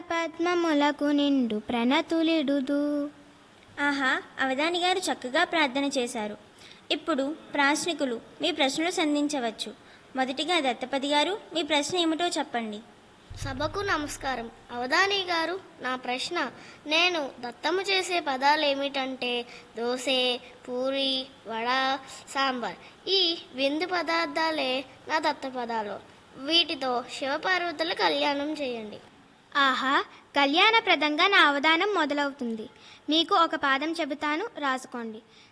పద్మములకు నిండు ప్రణతులిడుదు ఆహా అవధాని గారు చక్కగా ప్రార్థన చేశారు ఇప్పుడు ప్రాశ్నికులు మీ ప్రశ్నలు సంధించవచ్చు మొదటిగా దత్తపతి గారు మీ ప్రశ్న ఏమిటో చెప్పండి సభకు నమస్కారం అవధాని గారు నా ప్రశ్న నేను దత్తము చేసే పదాలు ఏమిటంటే దోసె పూరి వడ సాంబార్ ఈ విందు పదార్థాలే నా దత్త పదాలు వీటితో శివపార్వతుల కళ్యాణం చేయండి ఆహా కళ్యాణప్రదంగా నా అవధానం మొదలవుతుంది మీకు ఒక పాదం చెబుతాను రాసుకోండి